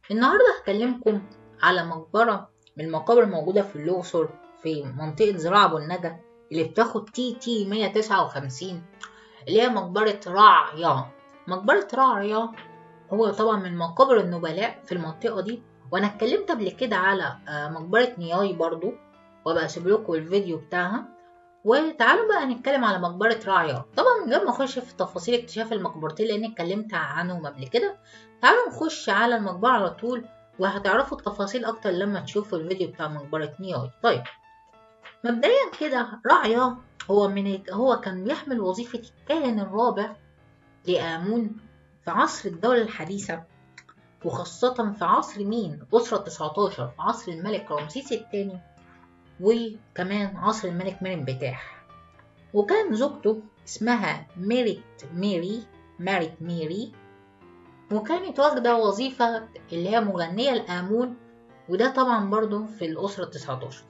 النهاردة هكلمكم على مقبرة من المقابر الموجودة في الأقصر في منطقة زراعة أبو الندى اللي بتاخد تي تي 159 اللي هي مقبرة رعيا مقبرة رعيا هو طبعا من مقابر النبلاء في المنطقة دي وأنا اتكلمت قبل كده على مقبرة نياي برضو وابقى اسيب لكم الفيديو بتاعها وتعالوا بقى نتكلم على مقبرة رعيا طبعا من غير ما اخش في تفاصيل اكتشاف المقبرتين لاني اتكلمت عنهم قبل كده تعالوا نخش على المقبرة على طول وهتعرفوا التفاصيل اكتر لما تشوفوا الفيديو بتاع مقبرة نياي طيب مبدئيا كده رعيا هو من هو كان بيحمل وظيفة الكاهن الرابع لآمون في عصر الدولة الحديثة وخاصة في عصر مين؟ أسرة 19 في عصر الملك رمسيس الثاني وكمان عصر الملك مريم بتاح وكان زوجته اسمها ميريت ميري ماريت ميري وكانت واخدة وظيفة اللي هي مغنية الآمون وده طبعا برضو في الأسرة 19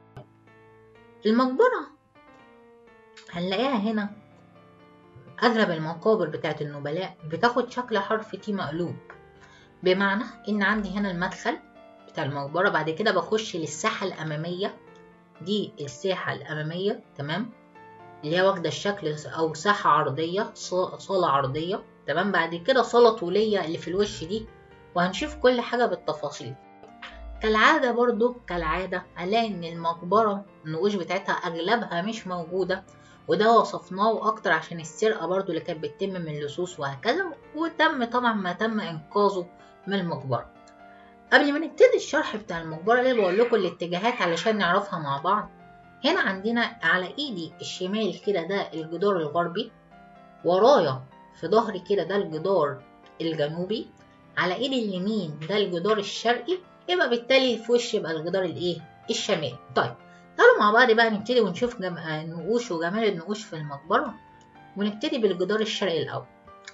المقبرة هنلاقيها هنا أغلب المقابر بتاعت النبلاء بتاخد شكل حرف تي مقلوب بمعنى إن عندي هنا المدخل بتاع المقبرة بعد كده بخش للساحة الأمامية دي الساحة الأمامية تمام اللي هي واخدة الشكل أو ساحة عرضية صالة عرضية تمام بعد كده صالة طولية اللي في الوش دي وهنشوف كل حاجة بالتفاصيل كالعادة برضو كالعادة هنلاقي إن المقبرة النقوش بتاعتها أغلبها مش موجودة وده وصفناه أكتر عشان السرقة برضو اللي كانت بتتم من اللصوص وهكذا وتم طبعا ما تم إنقاذه من المقبرة قبل ما نبتدي الشرح بتاع المقبرة اللي بقول لكم الاتجاهات علشان نعرفها مع بعض هنا عندنا على ايدي الشمال كده ده الجدار الغربي ورايا في ظهري كده ده الجدار الجنوبي على ايدي اليمين ده الجدار الشرقي يبقى بالتالي في وشي يبقى الجدار الايه الشمالي طيب تعالوا مع بعض بقى نبتدي ونشوف جم... النقوش وجمال النقوش في المقبرة ونبتدي بالجدار الشرقي الأول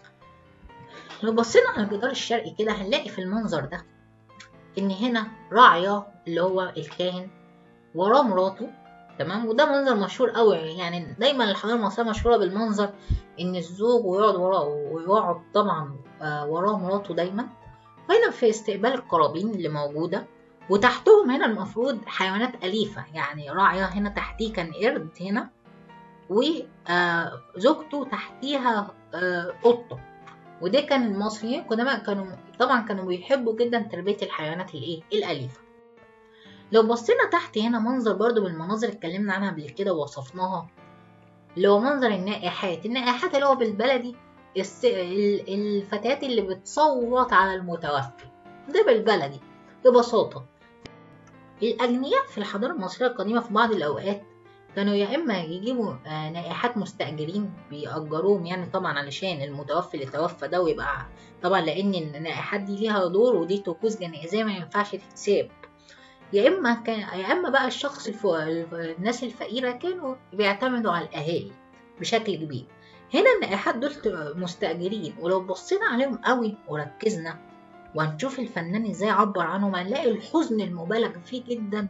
لو بصينا على الجدار الشرقي كده هنلاقي في المنظر ده ان هنا راعية اللي هو الكاهن وراه مراته تمام وده منظر مشهور قوي يعني دايما الحضاره المصريه مشهوره بالمنظر ان الزوج ويقعد وراه ويقعد طبعا وراه مراته دايما هنا في استقبال القرابين اللي موجوده وتحتهم هنا المفروض حيوانات أليفة يعني راعية هنا تحتيه كان قرد هنا وزوجته تحتيها قطة وده كان المصريين كانوا كانوا طبعا كانوا بيحبوا جدا تربية الحيوانات الايه الأليفة لو بصينا تحت هنا منظر برضو من المناظر اللي اتكلمنا عنها قبل كده ووصفناها اللي هو منظر النائحات النائحات اللي هو بالبلدي الفتيات اللي بتصوت على المتوفي ده بالبلدي ببساطة الأغنياء في الحضارة المصرية القديمة في بعض الأوقات كانوا يا إما يجيبوا نائحات مستأجرين بيأجروهم يعني طبعا علشان المتوفي اللي توفى ده ويبقى طبعا لأن النائحات دي ليها دور ودي طقوس جنائزية ما ينفعش تتساب يا إما كان يا إما بقى الشخص الفو... الناس الفقيرة كانوا بيعتمدوا على الأهالي بشكل كبير هنا النائحات دول مستأجرين ولو بصينا عليهم قوي وركزنا وهنشوف الفنان ازاي عبر عنهم هنلاقي الحزن المبالغ فيه جدا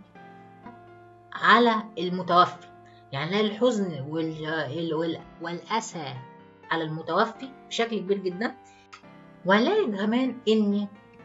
على المتوفي يعني نلاقي الحزن وال... وال... والأسى على المتوفي بشكل كبير جدا وهنلاقي كمان ان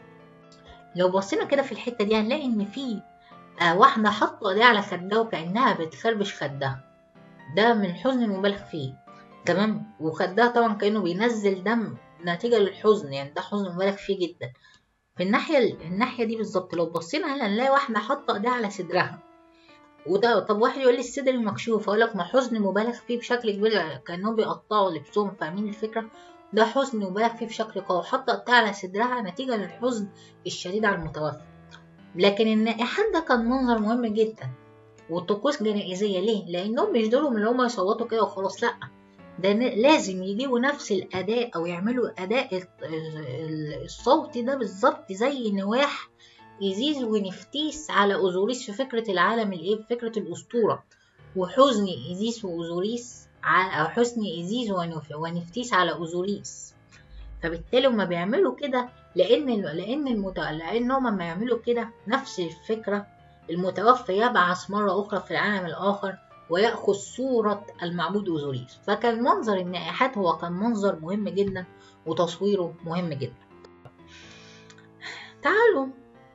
لو بصينا كده في الحته دي هنلاقي ان في آه واحده حاطه ايديها على خدها وكانها بتخربش خدها ده من الحزن المبالغ فيه تمام وخدها طبعا كانه بينزل دم نتيجه للحزن يعني ده حزن مبالغ فيه جدا في الناحيه الناحيه دي بالظبط لو بصينا هنا نلاقي واحده حاطه ايديها على صدرها وده طب واحد يقول لي الصدر مكشوف اقول لك ما حزن مبالغ فيه بشكل كبير كانهم بيقطعوا لبسهم فاهمين الفكره ده حزن مبالغ فيه بشكل قوي حاطه ايدها على صدرها نتيجه للحزن الشديد على المتوفي لكن النائحات ده كان منظر مهم جدا والطقوس جنائزيه ليه لانهم مش دورهم اللي هم يصوتوا كده وخلاص لا ده لازم يجيبوا نفس الاداء او يعملوا اداء الصوت ده بالظبط زي نواح إيزيز ونفتيس على أوزوريس في فكرة العالم الإيه في فكرة الأسطورة وحزن إيزيس وأوزوريس أو حزن إيزيز ونفتيس على أوزوريس فبالتالي هما بيعملوا كده لأن لأن المت... لأن هما لما يعملوا كده نفس الفكرة المتوفى يبعث مرة أخرى في العالم الآخر ويأخذ صورة المعبود أوزوريس فكان منظر النائحات هو كان منظر مهم جدا وتصويره مهم جدا تعالوا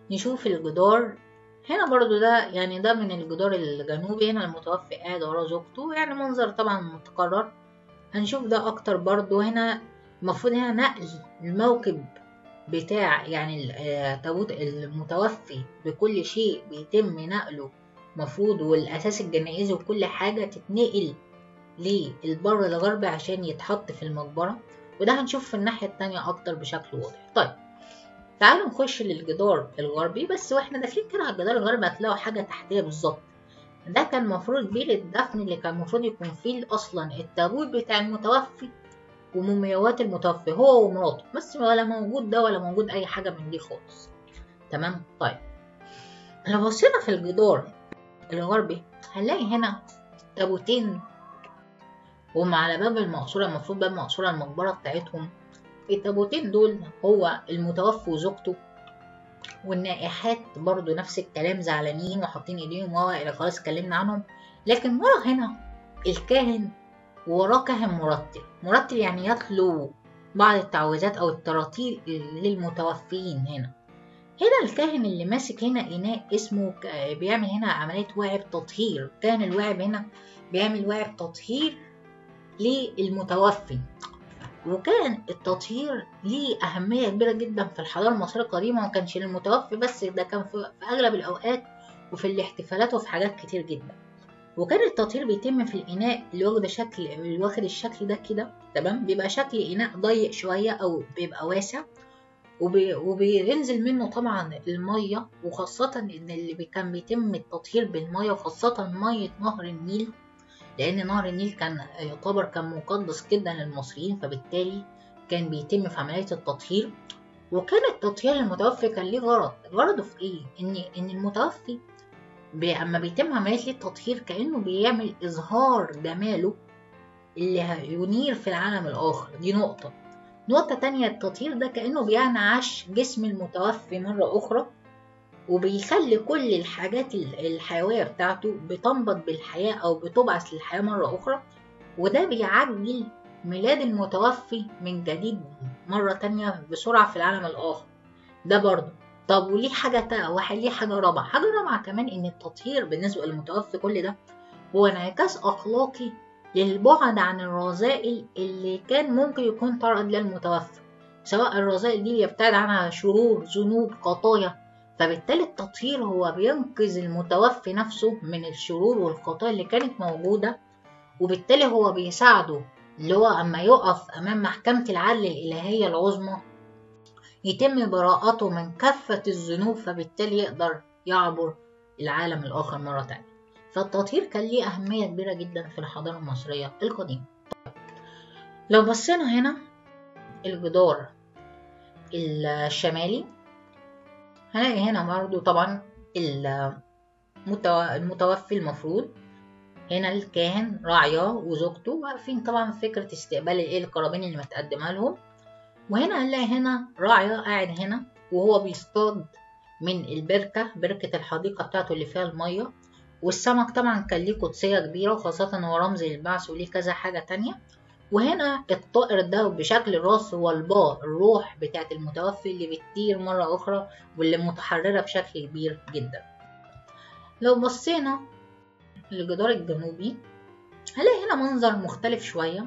نشوف الجدار هنا برضو ده يعني ده من الجدار الجنوبي هنا المتوفي قاعد ورا زوجته يعني منظر طبعا متكرر هنشوف ده اكتر برضو هنا المفروض هنا نقل الموكب بتاع يعني تابوت المتوفي بكل شيء بيتم نقله مفروض والاساس الجنائزي وكل حاجة تتنقل للبر الغربي عشان يتحط في المقبرة وده هنشوف في الناحية التانية اكتر بشكل واضح طيب تعالوا نخش للجدار الغربي بس واحنا داخلين كده على الجدار الغربي هتلاقوا حاجة تحتية بالظبط ده كان المفروض بير الدفن اللي كان المفروض يكون فيه اصلا التابوت بتاع المتوفي ومومياوات المتوفي هو ومراته بس ولا موجود ده ولا موجود اي حاجة من دي خالص تمام طيب لو بصينا في الجدار الغربي هنلاقي هنا تابوتين وهم على باب المقصورة المفروض باب مقصورة المقبرة بتاعتهم التابوتين دول هو المتوفي وزوجته والنائحات برضو نفس الكلام زعلانين وحاطين ايديهم ورا الى خلاص اتكلمنا عنهم لكن ورا هنا الكاهن وراه كاهن مرتل مرتل يعني يتلو بعض التعويذات او التراتيل للمتوفيين هنا هنا الكاهن اللي ماسك هنا اناء اسمه بيعمل هنا عملية وعب تطهير كان الواعب هنا بيعمل وعب تطهير للمتوفي وكان التطهير ليه أهمية كبيرة جدا في الحضارة المصرية القديمة وما كانش للمتوفي بس ده كان في أغلب الأوقات وفي الاحتفالات وفي حاجات كتير جدا وكان التطهير بيتم في الإناء اللي واخد شكل اللي واخد الشكل ده كده تمام بيبقى شكل إناء ضيق شوية أو بيبقى واسع وبي... وبينزل منه طبعا المية وخاصة إن اللي كان بيتم التطهير بالمية وخاصة مية نهر النيل لأن نهر النيل كان يعتبر كان مقدس جدا للمصريين فبالتالي كان بيتم في عملية التطهير وكان التطهير المتوفي كان ليه غرض غرضه في ايه؟ ان ان المتوفي بي... اما بيتم عملية التطهير كأنه بيعمل إظهار جماله اللي ينير في العالم الآخر دي نقطة نقطة تانية التطهير ده كأنه بينعش جسم المتوفي مرة أخرى وبيخلي كل الحاجات الحيوية بتاعته بتنبض بالحياة أو بتبعث للحياة مرة أخرى وده بيعجل ميلاد المتوفي من جديد مرة تانية بسرعة في العالم الآخر ده برضه طب وليه حاجة تا واحد ليه حاجة رابعة حاجة رابعة كمان إن التطهير بالنسبة للمتوفي كل ده هو انعكاس أخلاقي للبعد عن الرذائل اللي كان ممكن يكون طرد للمتوفي سواء الرذائل دي يبتعد عنها شرور ذنوب خطايا فبالتالي التطهير هو بينقذ المتوفي نفسه من الشرور والخطايا اللي كانت موجودة وبالتالي هو بيساعده اللي هو أما يقف أمام محكمة العدل الإلهية العظمى يتم براءته من كافة الذنوب فبالتالي يقدر يعبر العالم الآخر مرة تانية فالتطهير كان ليه أهمية كبيرة جدا في الحضارة المصرية القديمة لو بصينا هنا الجدار الشمالي هنلاقي هنا برضو طبعا المتوفي المفروض هنا الكاهن راعية وزوجته واقفين طبعا فكرة استقبال الايه القرابين اللي متقدمة لهم وهنا هنلاقي هنا راعية قاعد هنا وهو بيصطاد من البركة بركة الحديقة بتاعته اللي فيها المية والسمك طبعا كان ليه قدسية كبيرة وخاصة هو رمز للبعث وليه كذا حاجة تانية وهنا الطائر ده بشكل الراس هو الباء الروح بتاعت المتوفي اللي بتطير مرة أخرى واللي متحررة بشكل كبير جدا لو بصينا للجدار الجنوبي هنلاقي هنا منظر مختلف شوية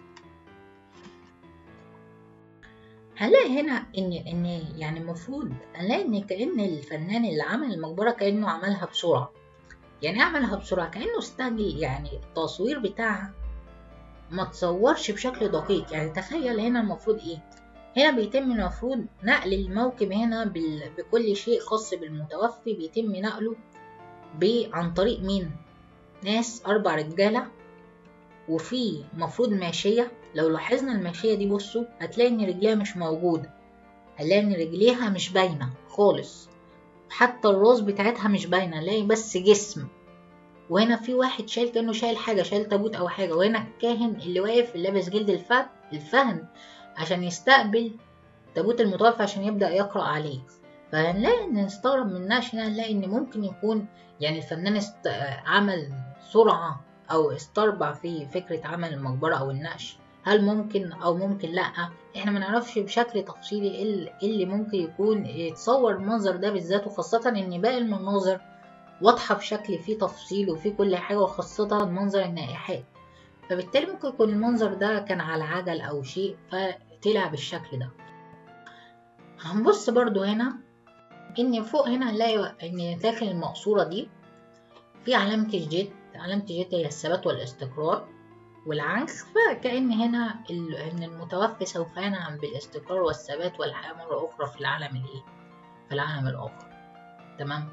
هنلاقي هنا ان ان يعني المفروض هنلاقي ان كأن الفنان اللي عمل المقبرة كأنه عملها بسرعة يعني عملها بسرعة كأنه استعجل يعني التصوير بتاعها ما تصورش بشكل دقيق يعني تخيل هنا المفروض ايه هنا بيتم المفروض نقل الموكب هنا بكل شيء خاص بالمتوفي بيتم نقله عن طريق مين ناس أربع رجالة وفي مفروض ماشية لو لاحظنا الماشية دي بصوا هتلاقي إن رجليها مش موجودة هتلاقي إن رجليها مش باينة خالص حتى الراس بتاعتها مش باينة نلاقي بس جسم وهنا في واحد شايل كأنه شايل حاجة شايل تابوت أو حاجة وهنا الكاهن اللي واقف لابس جلد الفهد الفهد عشان يستقبل تابوت المتوفى عشان يبدأ يقرأ عليه فهنلاقي إن نستغرب من النقش هنا نلاقي إن ممكن يكون يعني الفنان است... عمل سرعة أو استربع في فكرة عمل المقبرة أو النقش هل ممكن او ممكن لا احنا ما نعرفش بشكل تفصيلي ايه اللي ممكن يكون يتصور المنظر ده بالذات وخاصة ان باقي المناظر واضحة بشكل فيه تفصيل وفيه كل حاجة وخاصة منظر النائحات فبالتالي ممكن يكون المنظر ده كان على عجل او شيء فطلع بالشكل ده هنبص برضو هنا ان فوق هنا هنلاقي ان داخل المقصورة دي في علامة الجيت علامة الجيت هي الثبات والاستقرار والعكس فكأن هنا ان المتوفي سوف ينعم بالاستقرار والثبات والحياة مرة أخرى في العالم الإيه؟ في العالم الآخر تمام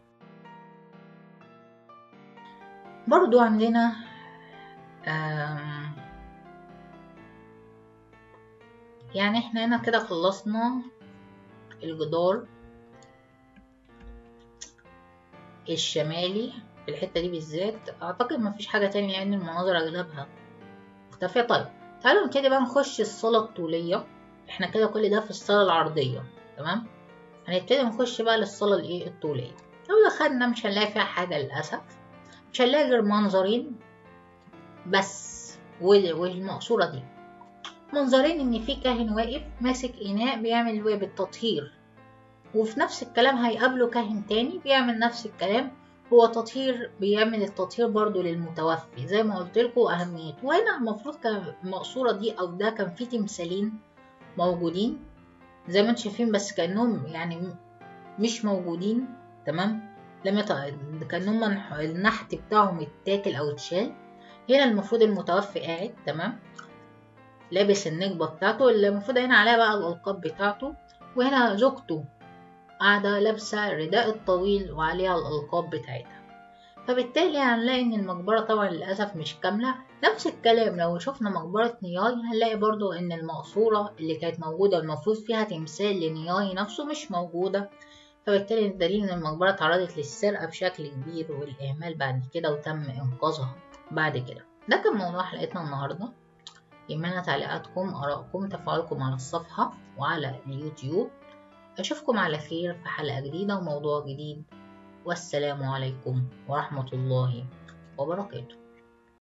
برضو عندنا يعني احنا هنا كده خلصنا الجدار الشمالي في الحتة دي بالذات اعتقد مفيش حاجة تانية يعني المناظر اغلبها مختفية طيب تعالوا نبتدي بقى نخش الصالة الطولية احنا كده كل ده في الصالة العرضية تمام هنبتدي نخش بقى للصالة الايه الطولية لو دخلنا مش هنلاقي فيها حاجة للأسف مش هنلاقي غير منظرين بس والمقصورة دي منظرين ان في كاهن واقف ماسك اناء بيعمل بالتطهير وفي نفس الكلام هيقابله كاهن تاني بيعمل نفس الكلام هو تطهير بيعمل التطهير برضو للمتوفي زي ما قلت لكم اهميته وهنا المفروض كان المقصورة دي او ده كان في تمثالين موجودين زي ما انتم شايفين بس كانهم يعني مش موجودين تمام لما كانهم النحت بتاعهم اتاكل او اتشال هنا المفروض المتوفي قاعد تمام لابس النجبة بتاعته اللي المفروض هنا عليها بقى الألقاب بتاعته وهنا زوجته قاعدة لابسة الرداء الطويل وعليها الألقاب بتاعتها فبالتالي هنلاقي إن المقبرة طبعا للأسف مش كاملة نفس الكلام لو شفنا مقبرة نياي هنلاقي برضو إن المقصورة اللي كانت موجودة المفروض فيها تمثال لنياي نفسه مش موجودة فبالتالي الدليل إن المقبرة تعرضت للسرقة بشكل كبير والإهمال بعد كده وتم إنقاذها بعد كده ده كان موضوع حلقتنا النهاردة يهمنا تعليقاتكم آرائكم تفاعلكم على الصفحة وعلى اليوتيوب أشوفكم على خير في حلقة جديدة وموضوع جديد والسلام عليكم ورحمة الله وبركاته